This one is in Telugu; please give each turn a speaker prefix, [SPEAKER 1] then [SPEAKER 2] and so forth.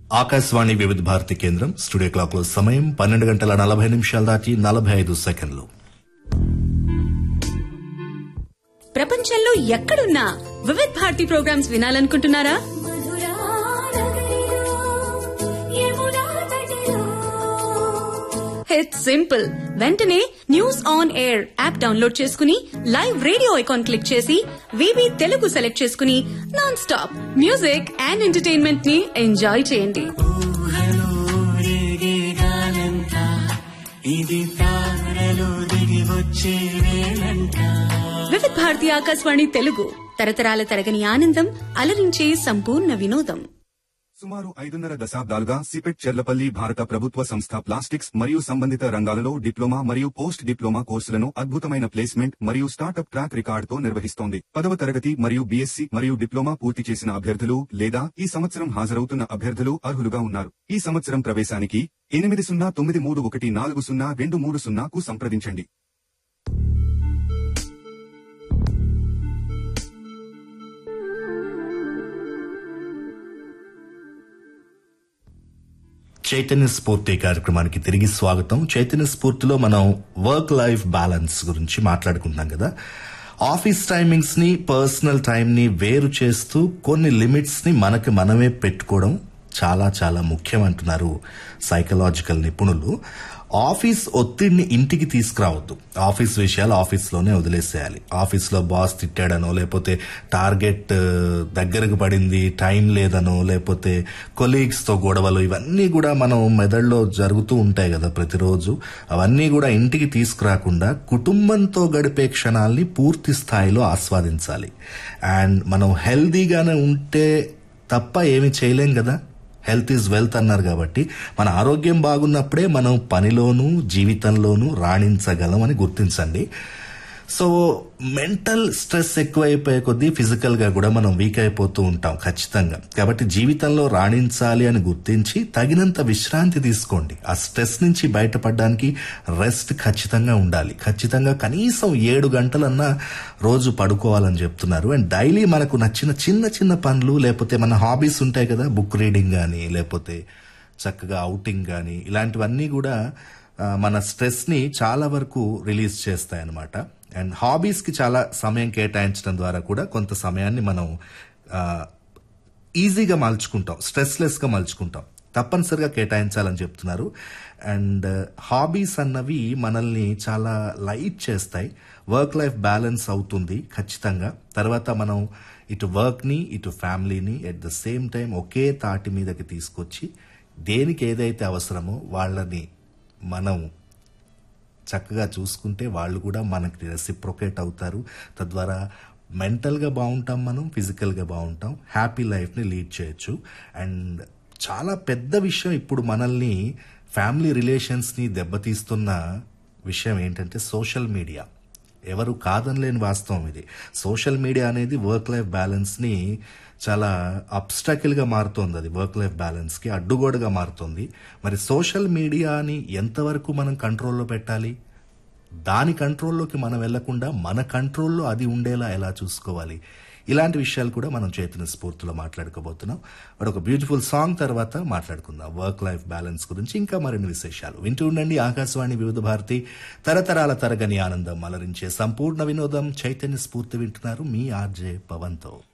[SPEAKER 1] ఆకాశవాణి వివిధ భారతి కేంద్రం స్టూడియో క్లాక్ లో సమయం పన్నెండు గంటల నలభై నిమిషాలు దాటి నలభై ఐదు సెకండ్లు
[SPEAKER 2] ప్రపంచంలో ఎక్కడున్నా వివిధ్ భారతి ప్రోగ్రామ్స్ వినాలనుకుంటున్నారా ఇట్స్ సింపుల్ వెంటనే news on air app download చేసుకుని లైవ్ రేడియో ఐకాన్ క్లిక్ చేసి వివి తెలుగు సెలెక్ట్ చేసుకుని non stop music and entertainment ని ఎంజాయ్ చేయండి వివిధ్ భారతి ఆకాశవాణి తెలుగు తరతరాల తరగని ఆనందం అలరించే సంపూర్ణ వినోదం
[SPEAKER 3] సుమారు ఐదున్నర దశాబ్దాలుగా సిపెట్ చెర్లపల్లి భారత ప్రభుత్వ సంస్థ ప్లాస్టిక్స్ మరియు సంబంధిత రంగాలలో డిప్లొమా మరియు పోస్ట్ డిప్లొమా కోర్సులను అద్భుతమైన ప్లేస్మెంట్ మరియు స్టార్టప్ ట్రాక్ రికార్డుతో నిర్వహిస్తోంది పదవ తరగతి మరియు బీఎస్సీ మరియు డిప్లొమా పూర్తి చేసిన అభ్యర్థులు లేదా ఈ సంవత్సరం హాజరవుతున్న అభ్యర్థులు అర్హులుగా ఉన్నారు ఈ సంవత్సరం ప్రవేశానికి ఎనిమిది సున్నా తొమ్మిది మూడు ఒకటి నాలుగు సున్నా రెండు మూడు సున్నాకు సంప్రదించండి
[SPEAKER 1] చైతన్య స్ఫూర్తి కార్యక్రమానికి తిరిగి స్వాగతం చైతన్య స్ఫూర్తిలో మనం వర్క్ లైఫ్ బ్యాలెన్స్ గురించి మాట్లాడుకుంటున్నాం కదా ఆఫీస్ టైమింగ్స్ ని పర్సనల్ టైం ని వేరు చేస్తూ కొన్ని లిమిట్స్ ని మనకి మనమే పెట్టుకోవడం చాలా చాలా ముఖ్యం అంటున్నారు సైకలాజికల్ నిపుణులు ఆఫీస్ ఒత్తిడిని ఇంటికి తీసుకురావద్దు ఆఫీస్ విషయాలు ఆఫీస్లోనే వదిలేసేయాలి ఆఫీస్లో బాస్ తిట్టాడనో లేకపోతే టార్గెట్ ఆ, దగ్గరకు పడింది టైం లేదనో లేకపోతే కొలీగ్స్తో గొడవలు ఇవన్నీ కూడా మనం మెదడులో జరుగుతూ ఉంటాయి కదా ప్రతిరోజు అవన్నీ కూడా ఇంటికి తీసుకురాకుండా కుటుంబంతో గడిపే క్షణాల్ని పూర్తి స్థాయిలో ఆస్వాదించాలి అండ్ మనం హెల్దీగానే ఉంటే తప్ప ఏమి చేయలేం కదా హెల్త్ ఈజ్ వెల్త్ అన్నారు కాబట్టి మన ఆరోగ్యం బాగున్నప్పుడే మనం పనిలోనూ జీవితంలోనూ రాణించగలం అని గుర్తించండి సో మెంటల్ స్ట్రెస్ ఎక్కువైపోయే కొద్దీ ఫిజికల్ గా కూడా మనం వీక్ అయిపోతూ ఉంటాం ఖచ్చితంగా కాబట్టి జీవితంలో రాణించాలి అని గుర్తించి తగినంత విశ్రాంతి తీసుకోండి ఆ స్ట్రెస్ నుంచి బయటపడడానికి రెస్ట్ ఖచ్చితంగా ఉండాలి ఖచ్చితంగా కనీసం ఏడు గంటలన్నా రోజు పడుకోవాలని చెప్తున్నారు అండ్ డైలీ మనకు నచ్చిన చిన్న చిన్న పనులు లేకపోతే మన హాబీస్ ఉంటాయి కదా బుక్ రీడింగ్ కానీ లేకపోతే చక్కగా అవుటింగ్ కానీ ఇలాంటివన్నీ కూడా ఆ, మన స్ట్రెస్ ని చాలా వరకు రిలీజ్ చేస్తాయి అనమాట అండ్ హాబీస్ కి చాలా సమయం కేటాయించడం ద్వారా కూడా కొంత సమయాన్ని మనం ఆ, ఈజీగా మలుచుకుంటాం స్ట్రెస్లెస్ గా మలుచుకుంటాం తప్పనిసరిగా కేటాయించాలని చెప్తున్నారు అండ్ హాబీస్ అన్నవి మనల్ని చాలా లైట్ చేస్తాయి వర్క్ లైఫ్ బ్యాలెన్స్ అవుతుంది ఖచ్చితంగా తర్వాత మనం ఇటు వర్క్ని ఇటు ఫ్యామిలీని ఎట్ ద సేమ్ టైం ఒకే తాటి మీదకి తీసుకొచ్చి దేనికి ఏదైతే అవసరమో వాళ్ళని మనం చక్కగా చూసుకుంటే వాళ్ళు కూడా మనకి రెసిప్రొకేట్ అవుతారు తద్వారా మెంటల్గా బాగుంటాం మనం ఫిజికల్గా బాగుంటాం హ్యాపీ లైఫ్ని లీడ్ చేయొచ్చు అండ్ చాలా పెద్ద విషయం ఇప్పుడు మనల్ని ఫ్యామిలీ రిలేషన్స్ని దెబ్బతీస్తున్న విషయం ఏంటంటే సోషల్ మీడియా ఎవరు కాదనలేని వాస్తవం ఇది సోషల్ మీడియా అనేది వర్క్ లైఫ్ బ్యాలెన్స్ ని చాలా అబ్స్టాకిల్ గా మారుతోంది అది వర్క్ లైఫ్ బ్యాలెన్స్ కి అడ్డుగోడగా మారుతోంది మరి సోషల్ మీడియాని ఎంతవరకు మనం కంట్రోల్లో పెట్టాలి దాని కంట్రోల్లోకి మనం వెళ్లకుండా మన కంట్రోల్లో అది ఉండేలా ఎలా చూసుకోవాలి ఇలాంటి విషయాలు కూడా మనం చైతన్య స్ఫూర్తిలో మాట్లాడుకోబోతున్నాం బట్ ఒక బ్యూటిఫుల్ సాంగ్ తర్వాత మాట్లాడుకుందాం వర్క్ లైఫ్ బ్యాలెన్స్ గురించి ఇంకా మరిన్ని విశేషాలు వింటూ ఉండండి ఆకాశవాణి వివిధ భారతి తరతరాల తరగని ఆనందం అలరించే సంపూర్ణ వినోదం చైతన్య స్ఫూర్తి వింటున్నారు మీ ఆర్జే పవన్తో